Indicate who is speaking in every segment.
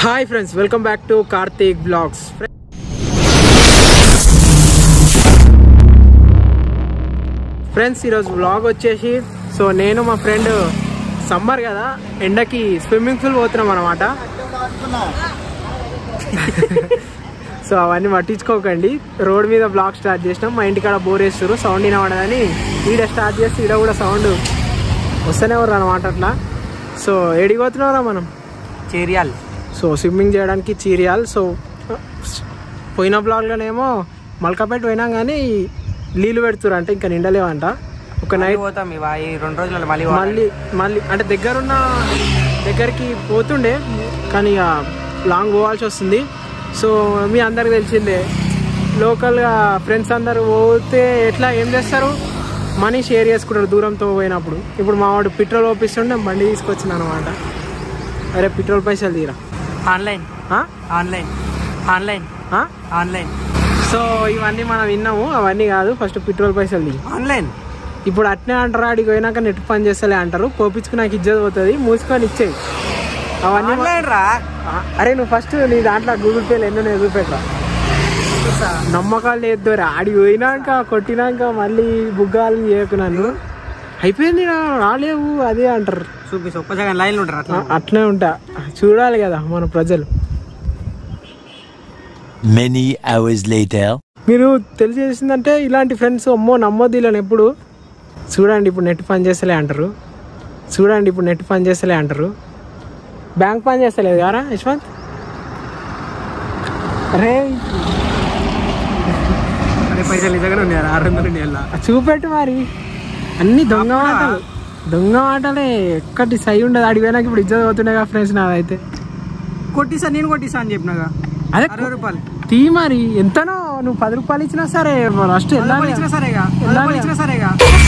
Speaker 1: Hi friends welcome back to Karthik vlogs friends ఈరోజు vlog వచ్చేసి so నేను మా ఫ్రెండ్ సమ్మర్ కదా ఎండకి స్విమ్మింగ్ పూల్ పోతున్నాం అనమాట సో అవన్నీ పట్టించుకోకండి రోడ్ మీద బ్లాగ్ స్టార్ట్ చేసినాం మా ఇంటికాడ బోర్ వేస్తారు సౌండ్ వినబడదని ఈడ స్టార్ట్ చేసి ఈడ కూడా సౌండ్ వస్తూనే ఉన్నారు అనమాట అట్లా సో ఏడికి పోతున్నారా మనం
Speaker 2: చేరియాల్
Speaker 1: సో స్విమ్మింగ్ చేయడానికి చీరియాల్ సో పోయిన బ్లాగ్లోనేమో మల్కాపేట పోయినాం కానీ నీళ్ళు పెడుతురు అంటే ఇంకా నిండలేవంట ఒక
Speaker 2: మళ్ళీ
Speaker 1: నైట్
Speaker 2: పోతాం ఇవా ఈ రెండు రోజులు మళ్ళీ
Speaker 1: మళ్ళీ మళ్ళీ అంటే దగ్గరున్న దగ్గరికి పోతుండే కానీ ఇక లాంగ్ పోవాల్సి వస్తుంది సో మీ అందరికి తెలిసిందే లోకల్గా ఫ్రెండ్స్ అందరు పోతే ఎట్లా ఏం చేస్తారు మనీ షేర్ చేసుకుంటారు దూరంతో పోయినప్పుడు ఇప్పుడు మా వాడు పెట్రోల్ ఓపిస్తుండే బండి తీసుకొచ్చిన అనమాట అరే పెట్రోల్ పైసలు తీరా
Speaker 2: ఆన్లైన్
Speaker 1: ఆ?
Speaker 2: ఆన్లైన్ ఆన్లైన్
Speaker 1: ఆ?
Speaker 2: ఆన్లైన్
Speaker 1: సో ఇవన్నీ మనం విన్నాము అవన్నీ కాదు ఫస్ట్ పెట్రోల్ పైసలు దిగి
Speaker 2: ఆన్లైన్
Speaker 1: ఇప్పుడు అట్నే అంటారు ఆడికి పోయినాక నెట్ పని చేస్తలే అంటారు పోపించుకున్నాక ఇజ్జత్ పోతుంది మూసుకొని ఇచ్చేయి అవన్నీ మా-
Speaker 2: ఆన్లైన్ రా
Speaker 1: ఆ, అరే నువ్వు ఫస్ట్ నీ దాంట్లో గూగుల్ పేలు ఎన్నో నేను చూపెట్టరా నమ్మకాలు లేద్దోరా ఆడికి పోయినాక కొట్టినాక మళ్ళీ బుగ్గాలు చేయకు నన్ను అయిపోయింది రా, రాలేవు అదే అంటారు
Speaker 2: చూపిస్తా ఒక్క సెకండ్ లైన్ ఉంటారు
Speaker 1: ఆ,
Speaker 2: అట్లా
Speaker 1: అట్లే ఉంటా చూడాలి కదా మన ప్రజలు
Speaker 3: Many hours later.
Speaker 1: మీరు తెలిసేసిందంటే ఇలాంటి ఫ్రెండ్స్ అమ్మో నమ్మొద్దు ఇలా ఎప్పుడు చూడండి ఇప్పుడు నెట్ పని చేస్తలే అంటారు చూడండి ఇప్పుడు నెట్ పని చేస్తలే అంటారు బ్యాంక్ పని చేస్తలేదు కారా యశ్వంత్ అరే
Speaker 2: అరే పైసలు నిజంగానే ఉన్నాయి ఆరు వందలు ఉన్నాయి అలా
Speaker 1: చూపెట్టు మరి అన్ని దొంగ మాటలు దొంగ మాటలే ఎక్కటి సై ఉండదు అడిగి పోయినాక ఇప్పుడు ఇజ్జత్ పోతుండే కదా ఫ్రెండ్స్ నాదైతే
Speaker 2: కొట్టిస్తా నేను కొట్టిస్తా అని చెప్పినాగా
Speaker 1: అదే
Speaker 2: అరవై రూపాయలు
Speaker 1: తీ మరి ఎంతనో నువ్వు పది రూపాయలు ఇచ్చినా సరే ఫస్ట్
Speaker 2: వంద రూపాయలు
Speaker 1: వెళ్ళాలి
Speaker 2: ఇచ్చినా సరేగా వంద
Speaker 1: వెళ్ళాలి.
Speaker 2: రూపాయలు ఇచ్చినా సరేగా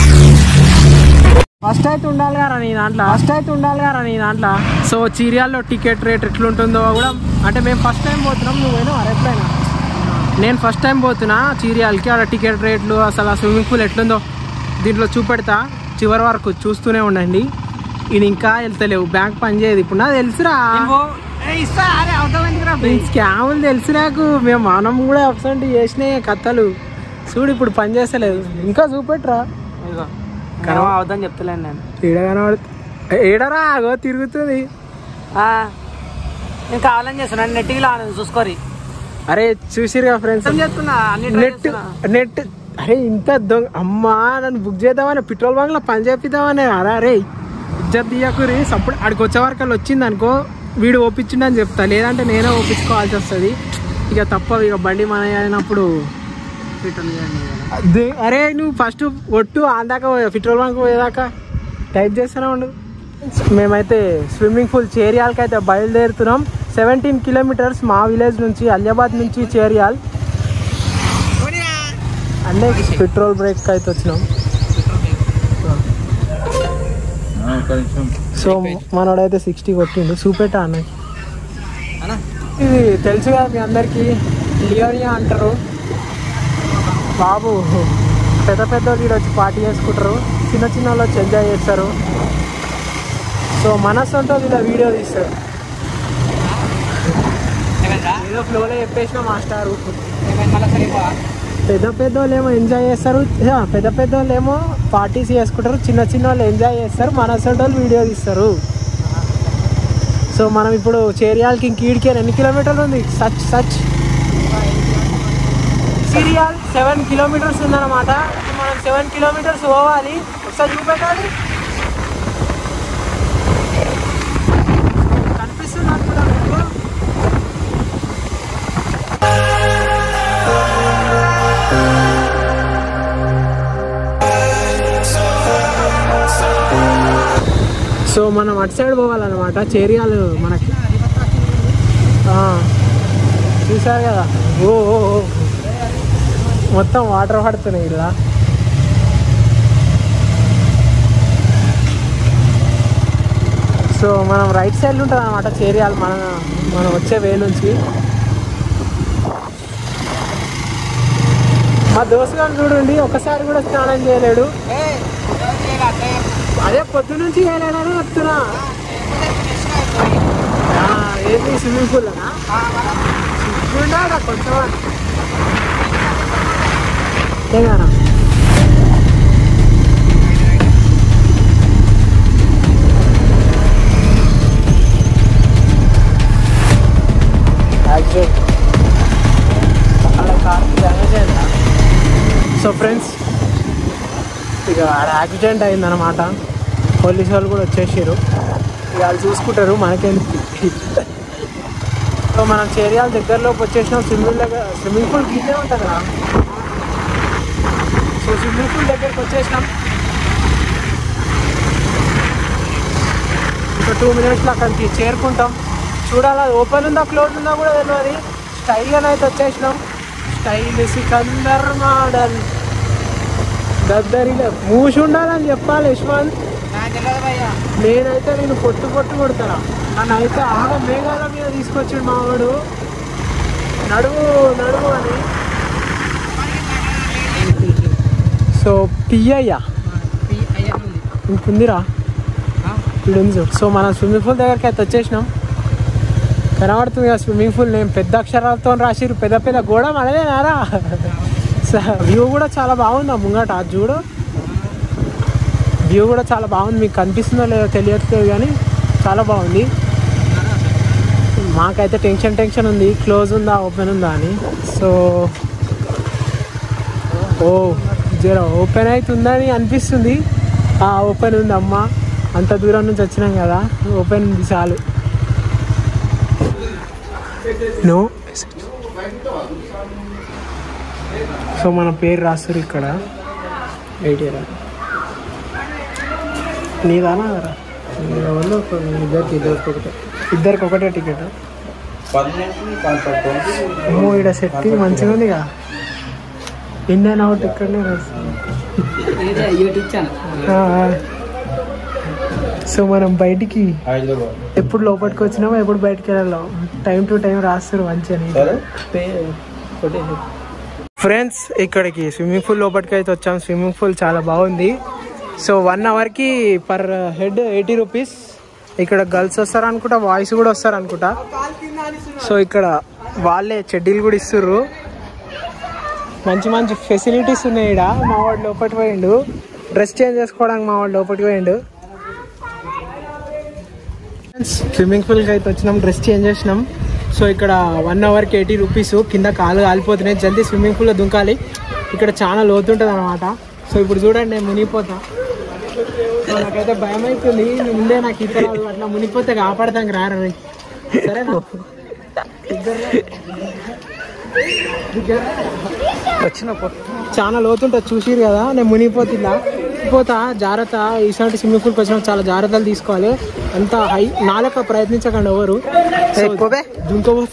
Speaker 1: ఫస్ట్ అయితే ఉండాలి కదా నీ దాంట్లో ఫస్ట్ అయితే ఉండాలి కదా నీ దాంట్లో సో చీరియాల్లో టికెట్ రేట్ ఎట్లుంటుందో కూడా అంటే మేము ఫస్ట్ టైం పోతున్నాం నువ్వు పోయినా ఎట్లయినా నేను ఫస్ట్ టైం పోతున్నా చీరియాలకి ఆడ టికెట్ రేట్లు అసలు ఆ స్విమ్మింగ్ పూల్ ఎట్లుందో దీంట్లో చూపెడతా చివరి వరకు చూస్తూనే ఉండండి ఇది ఇంకా వెళ్తలేవు బ్యాంక్ పని చేయదు ఇప్పుడు నాకు తెలుసురా
Speaker 2: ఇవ్వు. ఏ, ఇస్తా అరే అవుతావు ఎందుకురా
Speaker 1: ఈ స్కాములు తెలుసు నాకు మేము మనం కూడా అబ్సెంట్ చేసినాయి కథలు చూడు ఇప్పుడు పని చేస్తలేదు ఇంకా చూపెట్టురా
Speaker 2: ఇదిగో. నేను అవుతాను చెప్తలేను నేను
Speaker 1: ఈడ కనబడు ఏడరా ఆగో తిరుగుతుంది
Speaker 2: ఆ, నేను కావాలని చేస్తున్నాను నెట్ ఇలా చూసుకోరి
Speaker 1: అరే చూసిరుగా ఫ్రెండ్స్
Speaker 2: అర్థం చేస్తున్నా అన్ని try
Speaker 1: నెట్
Speaker 2: చేస్తున్నా.
Speaker 1: నెట్ అరే ఇంత దొంగ అమ్మా నన్ను బుక్ చేద్దామని పెట్రోల్ బంక్ లో పని చేపిద్దామని అరే అరే ఇజ్జత్ తీయకురి సప్పుడు ఆడికి వచ్చే వరకు అలా వచ్చింది అనుకో వీడు ఓపించిండు అని చెప్తా లేదంటే నేనే ఓపించుకోవాల్సి వస్తుంది ఇక తప్ప ఇక బండి మన అయినప్పుడు
Speaker 2: రిటర్న్ చేయండి ఇవాళ.
Speaker 1: అదే అరే నువ్వు ఫస్ట్ ఒట్టు ఆందాక పెట్రోల్ బంక్ పోయేదాకా టైప్ చేస్తూనే ఉండు మేమైతే స్విమ్మింగ్ పూల్ చేరియాలకి అయితే బయలుదేరుతున్నాం సెవెంటీన్ కిలోమీటర్స్ మా విలేజ్ నుంచి అలియాబాద్ నుంచి చేరియాల్ అంటే పెట్రోల్ బ్రేక్ అయితే వచ్చినాం సో మనోడైతే సిక్స్టీ కొట్టిండు చూపెట్టా అన్నకి
Speaker 2: అన్నా
Speaker 1: ఇది తెలుసు కదా మీ అందరికి లియోనియా అంటారు బాబు పెద్ద పెద్ద వాళ్ళు వచ్చి పార్టీ చేసుకుంటారు చిన్న చిన్న వాళ్ళు వచ్చి ఎంజాయ్ చేస్తారు సో మన సొంత ఇలా వీడియో తీస్తారు ఏదో ఫ్లోలో చెప్పేసిన మాస్టారు
Speaker 2: మళ్ళీ సరే
Speaker 1: పెద్ద పెద్ద వాళ్ళు ఏమో ఎంజాయ్ చేస్తారు యా, పెద్ద పెద్ద వాళ్ళు ఏమో పార్టీస్ చేసుకుంటారు చిన్న చిన్న వాళ్ళు ఎంజాయ్ చేస్తారు మన సొంత వాళ్ళు వీడియో తీస్తారు సో మనం ఇప్పుడు చేరియాలకి ఇంకీడికి ఎన్ని కిలోమీటర్లు ఉంది సచ్ సచ్ సిరియాల్ సెవెన్ కిలోమీటర్స్ ఉందన్నమాట ఇప్పుడు మనం సెవెన్ కిలోమీటర్స్ పోవాలి ఒకసారి చూపెట్టాలి కనిపిస్తుంది అనుకుంటా మీకు సో మనం అటు సైడ్ పోవాలన్నమాట చేరియాలు మనకి ఆ, చూసారు కదా ఓ ఓ, ఓ. మొత్తం వాటర్ పడుతున్నాయి ఇలా సో మనం రైట్ సైడ్ ఉంటుంది అనమాట చేరియాలి మన మనం వచ్చే వే నుంచి మా దోస్తు గారు చూడండి ఒకసారి కూడా స్నానం చేయలేడు అదే పొద్దు నుంచి చేయలేడని చెప్తున్నా ఆ, ఏది స్విమ్మింగ్ పూల్ అనా ఉన్నాడా కొంతమంది ఏమన్నా యాక్సిడెంట్ అలా కార్ డ్యామేజ్ అయిందా సో ఫ్రెండ్స్ ఇక ఆడ యాక్సిడెంట్ అయిందనమాట పోలీసు వాళ్ళు కూడా వచ్చేసారు ఇక వాళ్ళు చూసుకుంటారు మనకెందుకు సో మనం చేరియాల దగ్గరలోకి వచ్చేసినాం స్విమ్మింగ్ దగ్గర స్విమ్మింగ్ పూల్ గిట్టే ఉంటుంది కదా సో స్విమ్మింగ్ పూల్ దగ్గరికి వచ్చేసినాం ఇంకా టూ మినిట్స్లో అక్కడికి చేరుకుంటాం చూడాలి అది ఓపెన్ ఉందా క్లోజ్ ఉందా కూడా తెలియదు స్టైల్గానే అయితే వచ్చేసినాం స్టైల్ సికందర్ మోడల్ దద్దరిలో మూసి ఉండాలని చెప్పాలి యశ్వంత్ నేనైతే నేను పొట్టు పొట్టు కొడతారా నన్ను అయితే ఆగ మేఘాల మీద తీసుకొచ్చిండు మావాడు నడువు నడువు అని సో పియ్యయ్యా ఇంకుందిరా ఇక్కడ ఉంది చూడు. సో మనం స్విమ్మింగ్ పూల్ దగ్గరికి అయితే వచ్చేసినాం కనబడుతుంది కదా స్విమ్మింగ్ పూల్ నేను పెద్ద అక్షరాలతో రాసిరు పెద్ద పెద్ద గోడ మనదేనారా వ్యూ కూడా చాలా బాగుంది ఆ ముంగట అది చూడు వ్యూ కూడా చాలా బాగుంది మీకు కనిపిస్తుందో లేదో తెలియట్లేదు కానీ చాలా బాగుంది మాకైతే టెన్షన్ టెన్షన్ ఉంది క్లోజ్ ఉందా ఓపెన్ ఉందా అని సో ఓ జర ఓపెన్ అవుతుందని అనిపిస్తుంది ఆ ఓపెన్ ఉంది అమ్మ అంత దూరం నుంచి వచ్చినాం కదా ఓపెన్ ఉంది చాలు నో సో మన పేరు రాస్తారు ఇక్కడ ఎయిటీరా నీదానా రా ఎవరిలో ఒక- ఇద్దరికి ఇద్దరికి ఒకటే ఇద్దరికి ఒకటే టికెట్ ఏమో ఇక్కడ సెట్టింగ్ మంచిగా ఉంది కదా ఇండియన్ అవుట్ ఇక్కడనే రాస్తుంది
Speaker 2: యూట్యూబ్ ఛానల్
Speaker 1: ఆ, ఆ. సో మనం బయటికి ఎప్పుడు లోపలికి వచ్చినామో ఎప్పుడు బయటికి వెళ్ళాలో టైం టు టైం రాస్తారు మంచిగా ఫ్రెండ్స్ ఇక్కడికి స్విమ్మింగ్ పూల్ లోపలికి అయితే వచ్చాం స్విమ్మింగ్ పూల్ చాలా బాగుంది సో వన్ అవర్కి పర్ హెడ్ ఎయిటీ రూపీస్ ఇక్కడ గర్ల్స్ వస్తారు అనుకుంటా బాయ్స్ కూడా వస్తారు అనుకుంటా సో ఇక్కడ వాళ్ళే చెడ్డీలు కూడా ఇస్తుర్రు మంచి మంచి ఫెసిలిటీస్ ఉన్నాయి ఇక్కడ మా వాడు లోపలికి పోయిండు డ్రెస్ చేంజ్ చేసుకోవడానికి మా వాడు లోపలికి పోయిండు స్విమ్మింగ్ పూల్కి అయితే వచ్చినాం డ్రెస్ చేంజ్ చేసినాం సో ఇక్కడ వన్ అవర్కి ఎయిటీ రూపీస్ కింద కాలు కాలిపోతున్నాయి జల్దీ స్విమ్మింగ్ పూల్లో దుంకాలి ఇక్కడ చాలా లోతుంటుంది అనమాట సో ఇప్పుడు చూడండి నేను మునిగిపోతా సో నాకైతే భయం అవుతుంది ముందే నాకు ఈత రాదు అట్లా మునిగిపోతే కాపాడతాం రారు సరేనా వచ్చిన చాలా లోతుంటుంది చూసిరు కదా నేను మునిగిపోతుందా పోతా జాగ్రత్త ఈసారి స్విమ్మింగ్ పూల్కి వచ్చిన చాలా జాగ్రత్తలు తీసుకోవాలి అంత హై నాలక ప్రయత్నించకండి ఎవరు దుంకబో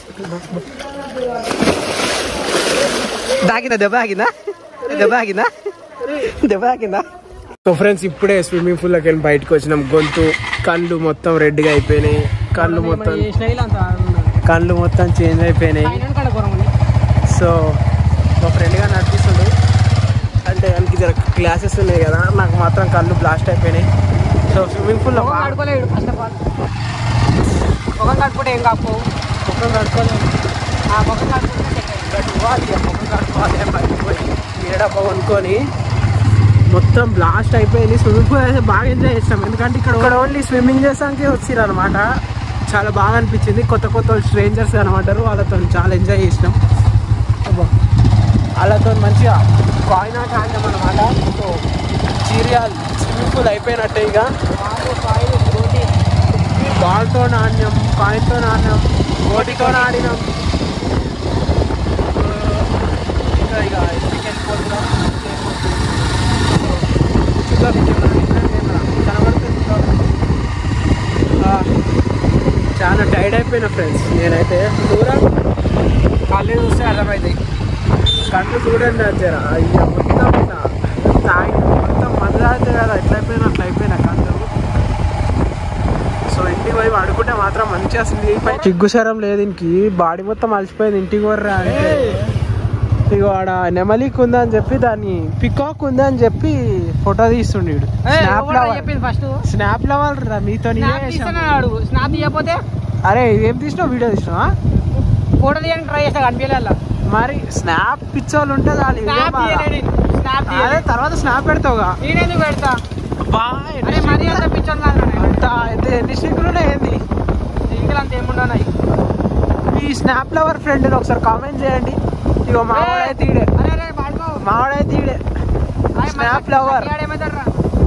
Speaker 2: దాకిందా దెబ్బ ఆగిందా దెబ్బ ఆగిందా దెబ్బ ఆగిందా
Speaker 1: సో ఫ్రెండ్స్ ఇప్పుడే స్విమ్మింగ్ పూల్ లోకి వెళ్ళి బయటకు వచ్చినాం గొంతు కళ్ళు మొత్తం రెడ్గా అయిపోయినాయి కళ్ళు మొత్తం కళ్ళు మొత్తం చేంజ్ అయిపోయినాయి సో మా ఫ్రెండ్ గా నడిపిస్తుండు అంటే ఆయనకి జర క్లాసెస్ ఉన్నాయి కదా నాకు మాత్రం కళ్ళు బ్లాస్ట్ అయిపోయినాయి సో స్విమ్మింగ్ పూల్ లో బాగా
Speaker 2: కడుకోలేడు ఫస్ట్ ఆఫ్ ఆల్ ముఖం కట్టుకుంటే ఏం కాపు
Speaker 1: ముఖం కట్టుకోలేదు
Speaker 2: ఆ ముఖం కట్టుకుంటే
Speaker 1: కట్టుకోవాలి ఇక ముఖం కట్టుకోవాలి మర్చిపోయి ఏడబ్బ కొనుక్కొని మొత్తం బ్లాస్ట్ అయిపోయింది స్విమ్మింగ్ పూల్ అయితే బాగా ఎంజాయ్ చేస్తాం ఎందుకంటే ఇక్కడ ఇక్కడ ఓన్లీ స్విమ్మింగ్ చేసానికి వచ్చిర్రు అనమాట చాలా బాగా అనిపించింది కొత్త కొత్త స్ట్రేంజర్స్ అనమాట వాళ్ళతో చాలా ఎంజాయ్ చేసినాం అబ్బా. వాళ్ళతో మంచిగా కాయిన్ ఆట ఆడినాం అనమాట సో చీరియాల్ స్విమ్మింగ్ పూల్ అయిపోయినట్టే ఇక బాల్తో ఆడినాం కాయిన్తో ఆడినాం గోటితో ఆడినాం ఇంకా ఇక ఇంటికి వెళ్ళిపోతున్నాం చూద్దాం ఇంకేమైనా different ఏమైనా కనబడుతుంది చూద్దాం. ఆ, చాలా టైర్డ్ అయిపోయిన ఫ్రెండ్స్ నేనైతే దూరం
Speaker 2: కళ్ళు చూస్తే అర్థమైంది
Speaker 1: కళ్ళు చూడండి వచ్చారా అయ్యా మొత్తం ఇట్లా తాగి మొత్తం మందు తాగితే కదా ఎట్లా అయిపోయినా అట్లా అయిపోయినా కళ్ళు సో ఇంటికి పోయి పడుకుంటే మాత్రం మంచిగా స్లీప్ అయి చిగ్గుసరం లేదు దీనికి బాడీ మొత్తం అలసిపోయింది ఇంటికి కొర్రా అంటే ఇక ఆడ నెమలిక్ ఉందని చెప్పి దాన్ని పికాక్ ఉందని చెప్పి ఫోటో తీస్తుండే వీడు స్నాప్
Speaker 2: చెప్పింది ఫస్ట్
Speaker 1: స్నాప్ లవర్ రా మీతో
Speaker 2: స్నాప్ తీస్తున్నాడు స్నాప్ తీయకపోతే
Speaker 1: అరే ఏం తీసినావు వీడియో తీసినావా
Speaker 2: ఫోటో తీయడానికి ట్రై చేస్తా కనిపించాల
Speaker 1: మరి స్నాప్ పిచ్చోళ్ళు ఉంటే చాలు ఇదే
Speaker 2: స్నాప్
Speaker 1: బాధ.
Speaker 2: స్నాప్
Speaker 1: అదే తర్వాత స్నాప్ పెడతావుగా
Speaker 2: నేనెందుకు పెడతా
Speaker 1: బా
Speaker 2: అరే మరీ అంత పిచ్చోడు కాదు నేను.
Speaker 1: అంత అయితే ఎన్ని స్టిక్కులు ఉన్నాయి ఏంది
Speaker 2: దీనికి అంత ఏముండవు
Speaker 1: ఈ స్నాప్ లవర్ ఫ్రెండ్ ఒకసారి కామెంట్ చేయండి ఇగో మావాడే తీడే
Speaker 2: అరే అరే బాడుకో
Speaker 1: మావాడే తీడే స్నాప్ లవర్
Speaker 2: ఏమవుతాడు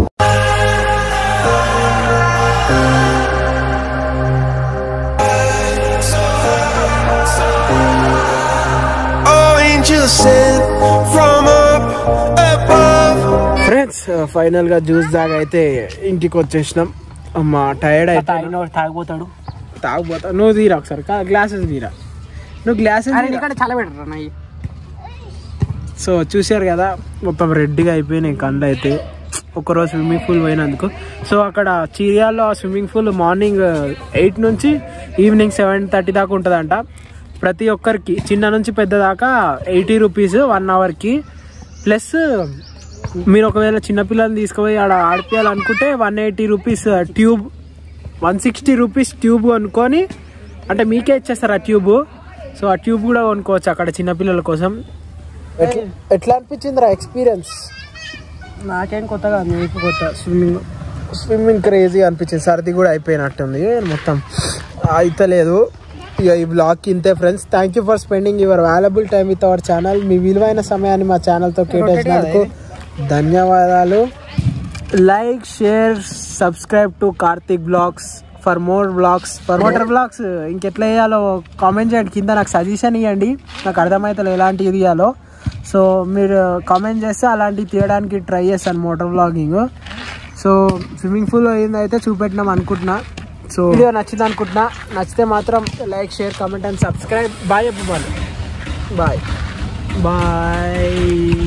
Speaker 4: Oh, angels sent from up above.
Speaker 1: Friends final గా జ్యూస్ దాకా అయితే ఇంటికి వచ్చేసినాం అమ్మా టైర్డ్ అయితే
Speaker 2: తాగినోడు తాగిపోతాడు
Speaker 1: తాగుపోతా నువ్వు తీరా ఒకసారి గ్లాసెస్ తీరా నువ్వు గ్లాసెస్
Speaker 2: అరే నీకంటే చాలా బెటర్ అన్న ఇవి.
Speaker 1: సో చూశారు కదా మొత్తం రెడ్డిగా అయిపోయినాయి కళ్ళు అయితే ఒకరోజు స్విమ్మింగ్ పూల్ పోయినందుకు సో అక్కడ చీరియాల్లో స్విమ్మింగ్ పూల్ మార్నింగ్ ఎయిట్ నుంచి ఈవినింగ్ సెవెన్ థర్టీ దాకా ఉంటుందంట ప్రతి ఒక్కరికి చిన్న నుంచి పెద్ద దాకా ఎయిటీ రూపీస్ వన్ అవర్కి ప్లస్ మీరు ఒకవేళ చిన్నపిల్లల్ని తీసుకుపోయి ఆడ ఆడిపియాలనుకుంటే one eighty rupees tube one sixty rupees tube కొనుక్కొని అంటే మీకే ఇచ్చేస్తారు ఆ ట్యూబ్ సో ఆ ట్యూబ్ కూడా కొనుక్కోవచ్చు అక్కడ చిన్నపిల్లల కోసం ఎట్లా అనిపించింది రా ఎక్స్పీరియన్స్
Speaker 2: నాకేం కొత్తగా మీకు
Speaker 1: కొత్త స్విమ్మింగ్ స్విమ్మింగ్ క్రేజీ అనిపించింది సర్ది కూడా అయిపోయినట్టుంది మొత్తం అయితలేదు ఇక ఈ బ్లాగ్కి ఇంతే friends thank you for spending your valuable time with our channel మీ విలువైన సమయాన్ని మా ఛానల్తో కేటాయించినందుకు ధన్యవాదాలు like share subscribe to Karthik vlogs for more vlogs for motor vlogs ఇంకెట్లా వేయాలో కామెంట్ చేయండి కింద నాకు సజెషన్ ఇవ్వండి నాకు అర్థమవుతుంది ఎలాంటివి తీయాలో సో మీరు కామెంట్ చేస్తే అలాంటివి తీయడానికి ట్రై చేస్తాను motor vlogging so swimming pool అయితే చూపెట్టినాం అనుకుంటున్నా సో వీడియో నచ్చింది అనుకుంటున్నా నచ్చితే మాత్రం like share comment and subscribe bye చెప్పు బాయ్ బాయ్